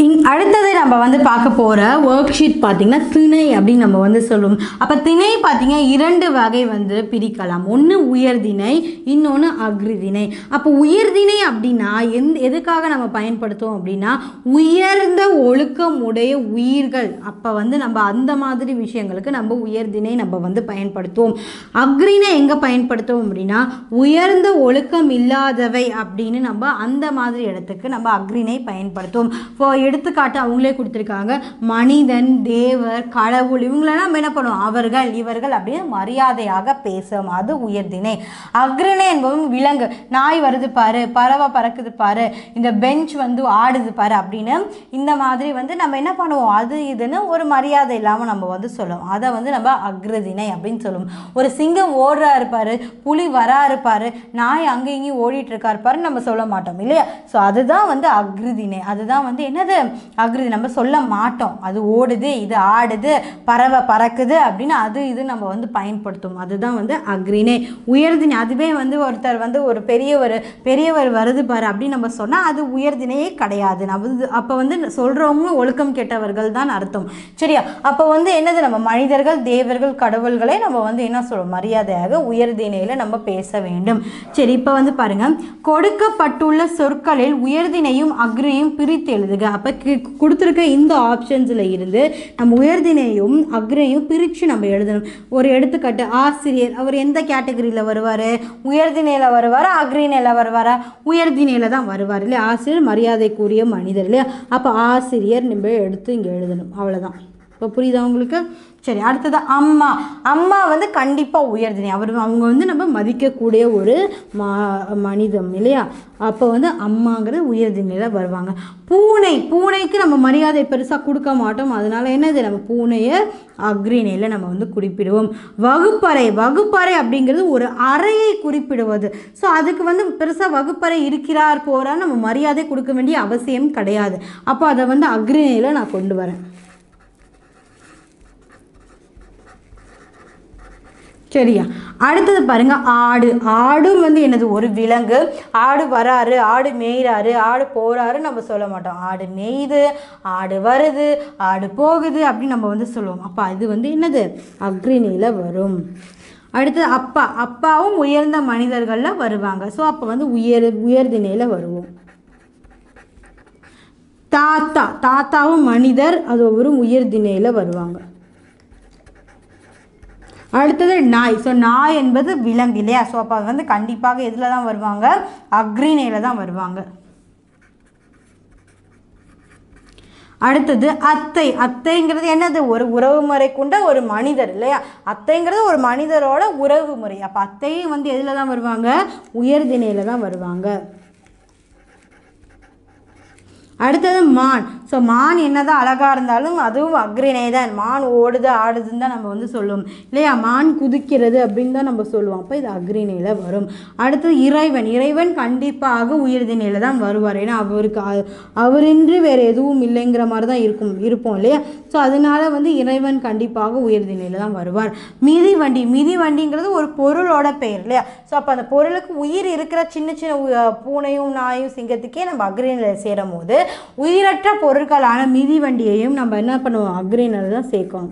இன் அடுத்தது நம்ம வந்து பார்க்க போகிற ஒர்க் ஷீட் பார்த்திங்கன்னா திணை அப்படின்னு நம்ம வந்து சொல்லுவோம் அப்போ திணை பார்த்திங்கன்னா இரண்டு வகை வந்து பிரிக்கலாம் ஒன்று உயர்திணை இன்னொன்று அக்ரிதிணை அப்போ உயர்திணை அப்படின்னா எந்த எதுக்காக நம்ம பயன்படுத்துவோம் அப்படின்னா உயர்ந்த ஒழுக்கம் உடைய உயிர்கள் அப்போ வந்து நம்ம அந்த மாதிரி விஷயங்களுக்கு நம்ம உயர்திணை நம்ம வந்து பயன்படுத்துவோம் அக்ரிணை எங்கே பயன்படுத்துவோம் அப்படின்னா உயர்ந்த ஒழுக்கம் இல்லாதவை அப்படின்னு நம்ம அந்த மாதிரி இடத்துக்கு நம்ம அக்ரிணை பயன்படுத்துவோம் இப்போ எடுத்துக்காட்டு அவங்களே கொடுத்துருக்காங்க மனிதன் தேவர் கடவுள் இவங்களெல்லாம் நம்ம என்ன பண்ணுவோம் அவர்கள் இவர்கள் அப்படின்னு மரியாதையாக பேசும் அது உயர்திணை அக்ரிணை என்பதும் விலங்கு நாய் வருது பாரு பறவை பறக்குது பாரு இந்த பெஞ்ச் வந்து ஆடுது பாரு அப்படின்னு இந்த மாதிரி வந்து நம்ம என்ன பண்ணுவோம் அது இதுன்னு ஒரு மரியாதை இல்லாமல் நம்ம வந்து சொல்லுவோம் அதை வந்து நம்ம அக்ரதினை அப்படின்னு சொல்லுவோம் ஒரு சிங்கம் ஓடுறா இருப்பாரு புலி வரா இருப்பாரு நாய் அங்கே இங்கேயும் ஓடிட்டு இருக்காரு பாரு நம்ம சொல்ல மாட்டோம் இல்லையா ஸோ அதுதான் வந்து அக்ருதினை அதுதான் வந்து என்னது அக்ருதி நம்ம சொல்ல மாட்டோம் அது ஓடுது இது ஆடுது பறவை பறக்குது அப்படின்னு அது இது நம்ம வந்து பயன்படுத்தும் அதுதான் வந்து அக்ரிணை உயர்தினை அதுவே வந்து ஒருத்தர் வந்து ஒரு பெரியவர் பெரியவர் வருது பாரு அப்படின்னு நம்ம சொன்னால் அது உயர்தினையே கிடையாது நம்ம அப்போ வந்து சொல்கிறவங்க ஒழுக்கம் கெட்டவர்கள் தான் அர்த்தம் சரியா அப்போ வந்து என்னது நம்ம மனிதர்கள் தேவர்கள் கடவுள்களை நம்ம வந்து என்ன சொல்றோம் மரியாதையாக உயர்தினையில் நம்ம பேச வேண்டும் சரி இப்போ வந்து பாருங்க கொடுக்கப்பட்டுள்ள சொற்களில் உயர்தினையும் அக்ரியும் பிரித்து எழுதுக அப்போ கொடுத்துருக்க இந்த ஆப்ஷன்ஸில் இருந்து நம்ம உயர்தினையும் அக்ரியும் பிரித்து நம்ம எழுதணும் ஒரு எடுத்துக்காட்டு ஆசிரியர் அவர் எந்த கேட்டகரியில் வருவார் உயர்தினையில் வருவாரா அக்ரிணையில் வருவாரா உயர்தினையில் தான் வருவார் இல்லையா ஆசிரியர் மரியாதைக்குரிய மனிதர் இல்லையா அப்போ ஆசிரியர் நம்ம எடுத்து இங்கே எழுதணும் அவ்வளோதான் இப்போ புரியுதா உங்களுக்கு சரி அடுத்தது அம்மா அம்மா வந்து கண்டிப்பாக உயர்தினை அவர் அவங்க வந்து நம்ம மதிக்கக்கூடிய ஒரு மா மனிதம் இல்லையா அப்போ வந்து அம்மாங்கிறது உயர்தினையில் வருவாங்க பூனை பூனைக்கு நம்ம மரியாதை பெருசாக கொடுக்க மாட்டோம் அதனால என்னது நம்ம பூனையை அக்ரிணையில் நம்ம வந்து குறிப்பிடுவோம் வகுப்பறை வகுப்பறை அப்படிங்கிறது ஒரு அறையை குறிப்பிடுவது ஸோ அதுக்கு வந்து பெருசாக வகுப்பறை இருக்கிறார் போகிறார் நம்ம மரியாதை கொடுக்க வேண்டிய அவசியம் கிடையாது அப்போ அதை வந்து அக்ரிணையில் நான் கொண்டு வரேன் சரியா அடுத்தது பாருங்க ஆடு ஆடும் வந்து என்னது ஒரு விலங்கு ஆடு வராரு ஆடு மேய்றாரு ஆடு போறாரு நம்ம சொல்ல மாட்டோம் ஆடு மேய்து ஆடு வருது ஆடு போகுது அப்படின்னு நம்ம வந்து சொல்லுவோம் அப்போ அது வந்து என்னது அக்ரிணியில் வரும் அடுத்தது அப்பா அப்பாவும் உயர்ந்த மனிதர்களில் வருவாங்க ஸோ அப்போ வந்து உயர் உயர்திணையில் வருவோம் தாத்தா தாத்தாவும் மனிதர் அது ஒரு உயர்திணையில் வருவாங்க அடுத்தது நாய் ஸோ நாய் என்பது விலங்கு இல்லையா ஸோ அப்போ வந்து கண்டிப்பாக எதில் தான் வருவாங்க அக்ரிணையில் தான் வருவாங்க அடுத்தது அத்தை அத்தைங்கிறது என்னது ஒரு உறவு முறை கொண்ட ஒரு மனிதர் இல்லையா அத்தைங்கிறது ஒரு மனிதரோட உறவு முறை அப்போ அத்தையும் வந்து எதில் தான் வருவாங்க உயர்திணையில் தான் வருவாங்க அடுத்தது மான் ஸோ மான் என்னதான் அழகாக இருந்தாலும் அதுவும் அக்ரிணை தான் மான் ஓடுது ஆடுதுன்னு தான் நம்ம வந்து சொல்லுவோம் இல்லையா மான் குதிக்கிறது அப்படின்னு தான் நம்ம சொல்லுவோம் அப்போ இது அக்ரிணையில் வரும் அடுத்தது இறைவன் இறைவன் கண்டிப்பாக உயர்திணையில் தான் வருவார் ஏன்னா அவருக்கு அ- அவரின்றி வேறு எதுவும் இல்லைங்கிற மாதிரி தான் இருக்கும் இருப்போம் இல்லையா ஸோ அதனால வந்து இறைவன் கண்டிப்பாக உயர்திணையில் தான் வருவார் மிதிவண்டி மிதிவண்டிங்கிறது ஒரு பொருளோட பெயர் இல்லையா ஸோ அப்போ அந்த பொருளுக்கு உயிர் இருக்கிற சின்ன சின்ன உ- பூனையும் நாயும் சிங்கத்துக்கே நம்ம அக்ரிணையில் சேரும் போது உயிரற்ற பொருட்களான மிதிவண்டியையும் நம்ம என்ன பண்ணுவோம் அக்ரிணையில் தான் சேர்க்கணும்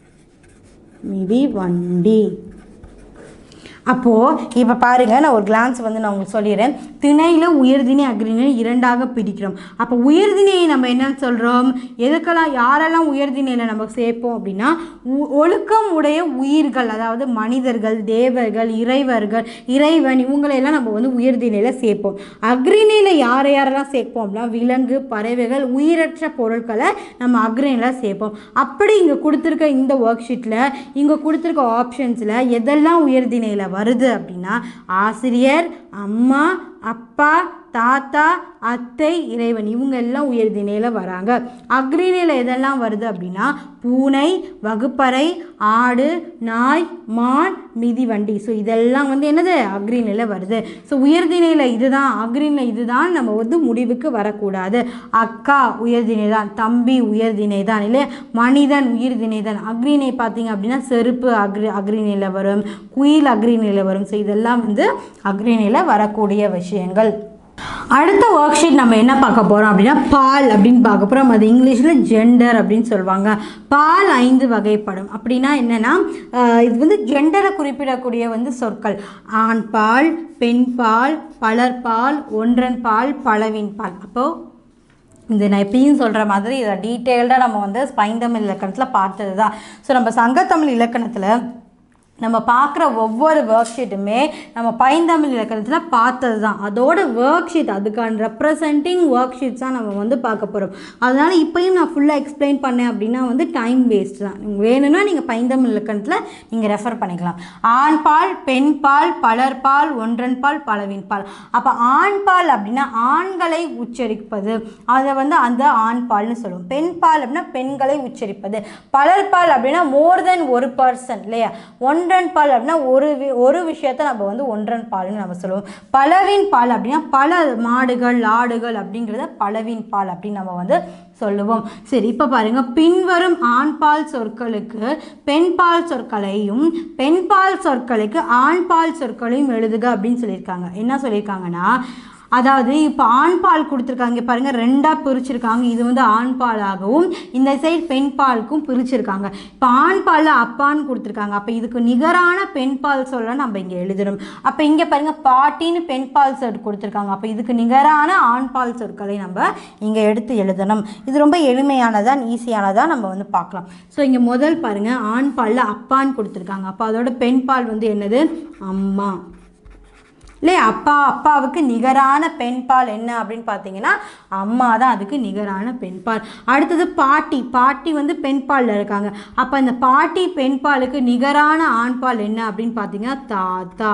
மிதிவண்டி அப்போது இப்போ பாருங்கள் நான் ஒரு கிளான்ஸ் வந்து நான் உங்களுக்கு சொல்லிடுறேன் திணையில் உயர்திணை அக்ரிணை இரண்டாக பிரிக்கிறோம் அப்போ உயர்திணையை நம்ம என்ன சொல்கிறோம் எதுக்கெல்லாம் யாரெல்லாம் உயர்திணையில் நம்ம சேர்ப்போம் அப்படின்னா உ- ஒழுக்கம் உடைய உயிர்கள் அதாவது மனிதர்கள் தேவர்கள் இறைவர்கள் இறைவன் இவங்களையெல்லாம் நம்ம வந்து உயர்திணையில் சேர்ப்போம் அக்ரிணையில் யாரை யாரெல்லாம் சேர்ப்போம் அப்படின்னா விலங்கு பறவைகள் உயிரற்ற பொருட்களை நம்ம அக்ரிணையில் சேர்ப்போம் அப்படி இங்கே கொடுத்துருக்க இந்த ஒர்க் ஷீட்டில் இங்கே கொடுத்துருக்க ஆப்ஷன்ஸில் எதெல்லாம் உயர்திணையில் வருது அப்படின்னா ஆசிரியர் அம்மா அப்பா தாத்தா அத்தை இறைவன் இவங்க எல்லாம் உயர்திணையில் வராங்க அக்ரிணையில் எதெல்லாம் வருது அப்படின்னா பூனை வகுப்பறை ஆடு நாய் மான் மிதிவண்டி ஸோ இதெல்லாம் வந்து என்னது அக்ரிணையில் வருது ஸோ உயர்திணையில் இதுதான் அக்ரிணையில் இதுதான் நம்ம வந்து முடிவுக்கு வரக்கூடாது அக்கா உயர்திணை தான் தம்பி உயர்திணை தான் இல்லையா மனிதன் உயிர்திணை தான் அக்ரிணை பார்த்தீங்க அப்படின்னா செருப்பு அக்ரி அக்ரிணையில் வரும் குயில் அக்ரிணையில் வரும் ஸோ இதெல்லாம் வந்து அக்ரிணையில் வரக்கூடிய விஷயங்கள் அடுத்த ஒர்க் ஷீட் நம்ம என்ன பார்க்க போகிறோம் அப்படின்னா பால் அப்படின்னு பார்க்க போகிறோம் அது இங்கிலீஷில் ஜெண்டர் அப்படின்னு சொல்லுவாங்க பால் ஐந்து வகைப்படும் அப்படின்னா என்னென்னா இது வந்து ஜெண்டரை குறிப்பிடக்கூடிய வந்து சொற்கள் ஆண் பால் பெண் பால் பலர்பால் ஒன்றன் பால் பலவின் பால் அப்போது இது நான் எப்பயும் சொல்கிற மாதிரி இதை டீட்டெயில்டாக நம்ம வந்து பைந்தமிழ் இலக்கணத்தில் பார்த்தது தான் ஸோ நம்ம சங்கத்தமிழ் இலக்கணத்தில் நம்ம பார்க்குற ஒவ்வொரு ஒர்க் ஷீட்டுமே நம்ம பைந்தமிழ் இலக்கணத்தில் பார்த்தது தான் அதோட ஒர்க் ஷீட் அதுக்கான ரெப்ரசன்டிங் ஒர்க் ஷீட்ஸ் தான் நம்ம வந்து பார்க்க போகிறோம் அதனால் இப்போயும் நான் ஃபுல்லாக எக்ஸ்பிளைன் பண்ணேன் அப்படின்னா வந்து டைம் வேஸ்ட் தான் உங்களுக்கு வேணும்னா நீங்கள் பைந்தமிழ் இலக்கணத்தில் நீங்கள் ரெஃபர் பண்ணிக்கலாம் ஆண் பால் பெண் பால் பலர்பால் ஒன்றன் பால் பலவின் பால் அப்போ ஆண் பால் அப்படின்னா ஆண்களை உச்சரிப்பது அதை வந்து அந்த ஆண் பால்னு சொல்லுவோம் பெண் பால் அப்படின்னா பெண்களை உச்சரிப்பது பலர்பால் அப்படின்னா மோர் தென் ஒரு பர்சன் இல்லையா ஒன்றன் பால் அப்படின்னா ஒரு வி- ஒரு விஷயத்த நம்ம வந்து ஒன்றன் பால்னு நம்ம சொல்லுவோம் பலவின் பால் அப்படின்னா பல மாடுகள் ஆடுகள் அப்படிங்கிறத பலவின் பால் அப்படின்னு நம்ம வந்து சொல்லுவோம் சரி இப்போ பாருங்க பின்வரும் ஆண்பால் சொற்களுக்கு பெண்பால் சொற்களையும் பெண்பால் சொற்களுக்கு ஆண்பால் சொற்களையும் எழுதுக அப்படின்னு சொல்லியிருக்காங்க என்ன சொல்லியிருக்காங்கன்னா அதாவது இப்போ ஆண் பால் கொடுத்துருக்காங்க இங்க பாருங்க ரெண்டாக பிரிச்சிருக்காங்க இது வந்து ஆண் பாலாகவும் இந்த சைடு பெண் பாலுக்கும் பிரிச்சிருக்காங்க இப்போ ஆண் பாலில் அப்பான்னு கொடுத்துருக்காங்க அப்போ இதுக்கு நிகரான பெண் பால் சொல்ல நம்ம இங்கே எழுதணும் அப்போ இங்கே பாருங்க பாட்டின்னு பெண் பால் சொல் கொடுத்துருக்காங்க அப்போ இதுக்கு நிகரான ஆண் பால் சொற்களை நம்ம இங்கே எடுத்து எழுதணும் இது ரொம்ப எளிமையானதான் ஈஸியானதாக நம்ம வந்து பார்க்கலாம் ஸோ இங்கே முதல் பாருங்க ஆண் பாலில் அப்பான்னு கொடுத்துருக்காங்க அப்போ அதோட பெண் பால் வந்து என்னது அம்மா இல்லையா அப்பா அப்பாவுக்கு நிகரான பெண் பால் என்ன அப்படின்னு பார்த்தீங்கன்னா அம்மா தான் அதுக்கு நிகரான பெண் பால் அடுத்தது பாட்டி பாட்டி வந்து பெண் பாலில் இருக்காங்க அப்போ இந்த பாட்டி பெண் பாலுக்கு நிகரான ஆண் பால் என்ன அப்படின்னு பார்த்தீங்கன்னா தாத்தா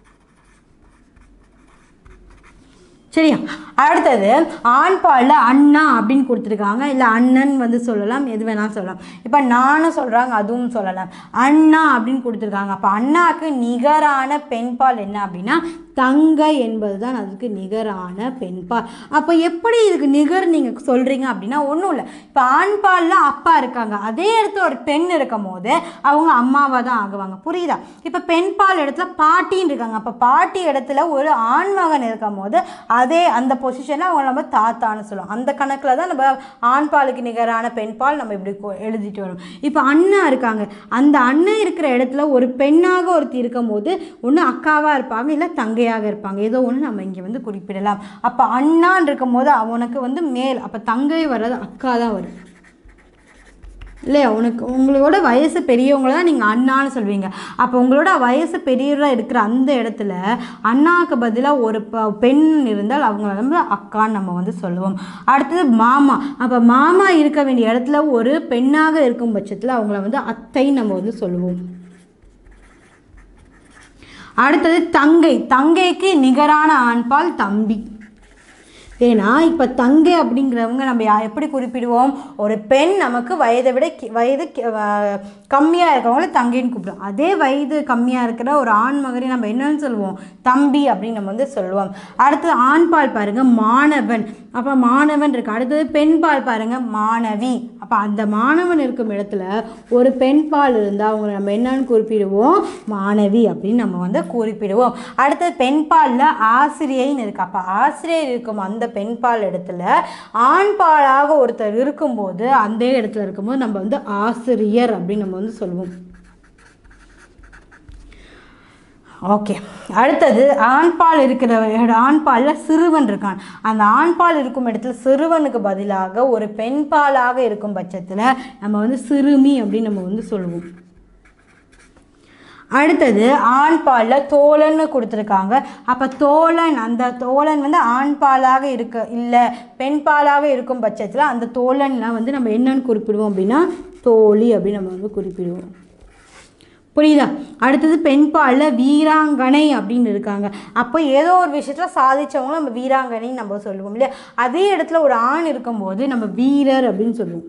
சரியா அடுத்தது ஆண் பாலில் அண்ணா அப்படின்னு கொடுத்துருக்காங்க இல்லை அண்ணன் வந்து சொல்லலாம் எது வேணாலும் சொல்லலாம் இப்போ நானும் சொல்கிறாங்க அதுவும் சொல்லலாம் அண்ணா அப்படின்னு கொடுத்துருக்காங்க அப்போ அண்ணாக்கு நிகரான பெண் பால் என்ன அப்படின்னா தங்கை என்பது தான் அதுக்கு நிகரான பெண் பால் அப்போ எப்படி இதுக்கு நிகர் நீங்கள் சொல்கிறீங்க அப்படின்னா ஒன்றும் இல்லை இப்போ ஆண் பாலில் அப்பா இருக்காங்க அதே இடத்துல ஒரு பெண் இருக்கும் போது அவங்க அம்மாவாக தான் ஆகுவாங்க புரியுதா இப்போ பெண் பால் இடத்துல பாட்டின்னு இருக்காங்க அப்போ பாட்டி இடத்துல ஒரு ஆண்மகன் இருக்கும் போது அதே அந்த பொசிஷனில் அவங்க நம்ம தாத்தான்னு சொல்லுவோம் அந்த கணக்கில் தான் நம்ம ஆண் பாலுக்கு நிகரான பெண் பால் நம்ம இப்படி கொ- எழுதிட்டு வரோம் இப்போ அண்ணா இருக்காங்க அந்த அண்ணன் இருக்கிற இடத்துல ஒரு பெண்ணாக ஒருத்தி இருக்கும் போது ஒன்று அக்காவாக இருப்பாங்க இல்லை தங்கையாக இருப்பாங்க ஏதோ ஒன்று நம்ம இங்கே வந்து குறிப்பிடலாம் அப்போ அண்ணான் இருக்கும் போது அவனுக்கு வந்து மேல் அப்போ தங்கை வர்றது அக்கா தான் வரும் இல்லையா உனக்கு உங்களோட வயசு பெரியவங்கள தான் நீங்கள் அண்ணான்னு சொல்வீங்க அப்போ உங்களோட வயசு பெரியவராக இருக்கிற அந்த இடத்துல அண்ணாவுக்கு பதிலாக ஒரு ப பெண் இருந்தால் அவங்கள வந்து அக்கான்னு நம்ம வந்து சொல்லுவோம் அடுத்தது மாமா அப்போ மாமா இருக்க வேண்டிய இடத்துல ஒரு பெண்ணாக இருக்கும் பட்சத்தில் அவங்கள வந்து அத்தைன்னு நம்ம வந்து சொல்லுவோம் அடுத்தது தங்கை தங்கைக்கு நிகரான ஆண்பால் தம்பி ஏன்னா இப்போ தங்கை அப்படிங்கிறவங்க நம்ம யா- எப்படி குறிப்பிடுவோம் ஒரு பெண் நமக்கு வயதை விட கி- வயது கம்மியாக இருக்கிறவங்கள தங்கைன்னு கூப்பிடுவோம் அதே வயது கம்மியாக இருக்கிற ஒரு ஆண் மகனை நம்ம என்னன்னு சொல்லுவோம் தம்பி அப்படின்னு நம்ம வந்து சொல்லுவோம் அடுத்தது ஆண் பால் பாருங்க மாணவன் அப்போ மாணவன் இருக்கு அடுத்தது பெண் பால் பாருங்க மாணவி அப்போ அந்த மாணவன் இருக்கும் இடத்துல ஒரு பெண் பால் இருந்தால் அவங்களை நம்ம என்னன்னு குறிப்பிடுவோம் மாணவி அப்படின்னு நம்ம வந்து குறிப்பிடுவோம் அடுத்தது பெண் பாலில் ஆசிரியைன்னு இருக்கு அப்போ ஆசிரியர் இருக்கும் அந்த பெண் பால் இடத்துல ஆண் பாலாக ஒருத்தர் இருக்கும்போது அந்த இடத்துல இருக்கும்போது நம்ம வந்து ஆசிரியர் அப்படின்னு நம்ம வந்து சொல்லுவோம் ஓகே அடுத்தது ஆண்பால் இருக்கிற இட- ஆண்பாலில் சிறுவன் இருக்கான் அந்த ஆண்பால் இருக்கும் இடத்துல சிறுவனுக்கு பதிலாக ஒரு பெண் பாலாக இருக்கும் பட்சத்தில் நம்ம வந்து சிறுமி அப்படின்னு நம்ம வந்து சொல்லுவோம் அடுத்தது ஆண் பாலில் தோழன்னு கொடுத்துருக்காங்க அப்போ தோழன் அந்த தோழன் வந்து ஆண் பாலாக இருக்க இல்லை பெண் பாலாக இருக்கும் பட்சத்தில் அந்த தோழன்லாம் வந்து நம்ம என்னன்னு குறிப்பிடுவோம் அப்படின்னா தோழி அப்படின்னு நம்ம வந்து குறிப்பிடுவோம் புரியுதா அடுத்தது பெண் பாலில் வீராங்கனை அப்படின்னு இருக்காங்க அப்போ ஏதோ ஒரு விஷயத்தில் சாதிச்சவங்கள நம்ம வீராங்கனைன்னு நம்ம சொல்லுவோம் இல்லையா அதே இடத்துல ஒரு ஆண் இருக்கும்போது நம்ம வீரர் அப்படின்னு சொல்லுவோம்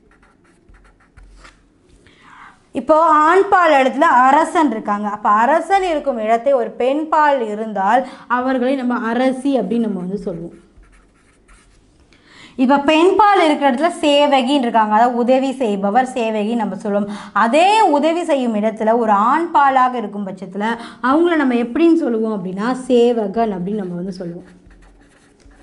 இப்போ ஆண் பால் இடத்துல அரசன் இருக்காங்க அப்போ அரசன் இருக்கும் இடத்தை ஒரு பெண் பால் இருந்தால் அவர்களை நம்ம அரசி அப்படின்னு நம்ம வந்து சொல்லுவோம் இப்போ பெண் பால் இருக்கிற இடத்துல சேவகின்னு இருக்காங்க அதாவது உதவி செய்பவர் சேவகி நம்ம சொல்லுவோம் அதே உதவி செய்யும் இடத்துல ஒரு ஆண் பாலாக இருக்கும் பட்சத்தில் அவங்கள நம்ம எப்படின்னு சொல்லுவோம் அப்படின்னா சேவகன் அப்படின்னு நம்ம வந்து சொல்லுவோம்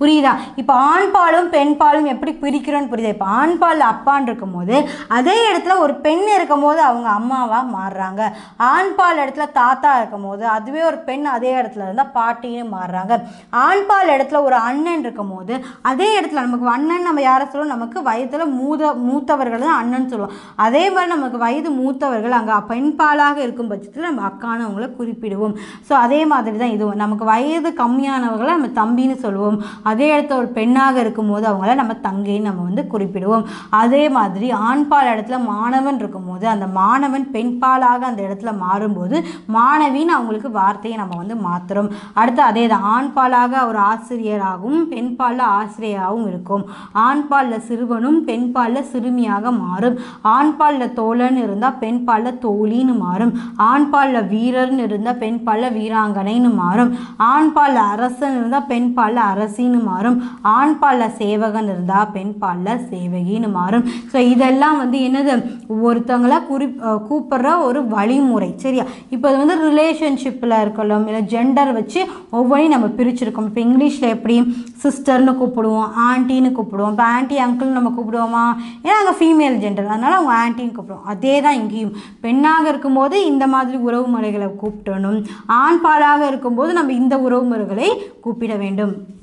புரியுதா இப்போ ஆண் பாலும் பெண் பாலும் எப்படி பிரிக்கிறோன்னு புரியுதா இப்போ ஆண் பால் அப்பான்னு இருக்கும்போது அதே இடத்துல ஒரு பெண் இருக்கும்போது அவங்க அம்மாவாக மாறுறாங்க ஆண் பால் இடத்துல தாத்தா இருக்கும்போது அதுவே ஒரு பெண் அதே இடத்துல இருந்தால் பாட்டின்னு மாறுறாங்க ஆண் பால் இடத்துல ஒரு அண்ணன் இருக்கும்போது அதே இடத்துல நமக்கு அண்ணன் நம்ம யாரை சொல்லுவோம் நமக்கு வயதில் மூத மூத்தவர்கள் தான் அண்ணன் சொல்லுவோம் அதே மாதிரி நமக்கு வயது மூத்தவர்கள் அங்கே பெண் பாலாக இருக்கும் பட்சத்தில் நம்ம அக்கான்னு அவங்கள குறிப்பிடுவோம் ஸோ அதே மாதிரி தான் இதுவும் நமக்கு வயது கம்மியானவர்களை நம்ம தம்பின்னு சொல்லுவோம் அதே இடத்துல ஒரு பெண்ணாக இருக்கும்போது அவங்கள நம்ம தங்கைன்னு நம்ம வந்து குறிப்பிடுவோம் அதே மாதிரி ஆண் பால் இடத்துல மாணவன் இருக்கும்போது அந்த மாணவன் பெண் பாலாக அந்த இடத்துல மாறும்போது மாணவின்னு அவங்களுக்கு வார்த்தையை நம்ம வந்து மாற்றுறோம் அடுத்து அதே தான் ஆண் பாலாக ஒரு ஆசிரியராகவும் பெண் பாலில் ஆசிரியராகவும் இருக்கும் ஆண் பாலில் சிறுவனும் பெண் பாலில் சிறுமியாக மாறும் ஆண் பாலில் தோழன் இருந்தால் பெண் பாலில் தோழின்னு மாறும் ஆண் பாலில் வீரர்னு இருந்தால் பெண் பாலில் வீராங்கனைன்னு மாறும் ஆண் பாலில் அரசன் இருந்தால் பெண் பாலில் அரசின்னு மாறும் ஆண் பாலில் சேவகன் இருந்தால் பெண் பாலில் சேவகின்னு மாறும் ஸோ இதெல்லாம் வந்து என்னது ஒருத்தவங்கள குறி அஹ் கூப்பிடுற ஒரு வழிமுறை சரியா இப்போ இது வந்து ரிலேஷன்ஷிப்பில் இருக்கலாம் இல்லை ஜெண்டர் வச்சு ஒவ்வொன்றையும் நம்ம பிரிச்சிருக்கோம் இப்போ இங்கிலீஷில் எப்படி சிஸ்டர்னு கூப்பிடுவோம் ஆன்ட்டின்னு கூப்பிடுவோம் இப்போ ஆன்ட்டி அங்கிள் நம்ம கூப்பிடுவோமா ஏன்னா அங்கே ஃபீமேல் ஜெண்டர் அதனால் அவங்க ஆன்ட்டின்னு கூப்பிடுவோம் அதே தான் இங்கேயும் பெண்ணாக இருக்கும்போது இந்த மாதிரி உறவு முறைகளை கூப்பிடணும் ஆண் பாலாக இருக்கும்போது நம்ம இந்த உறவு முறைகளை கூப்பிட வேண்டும்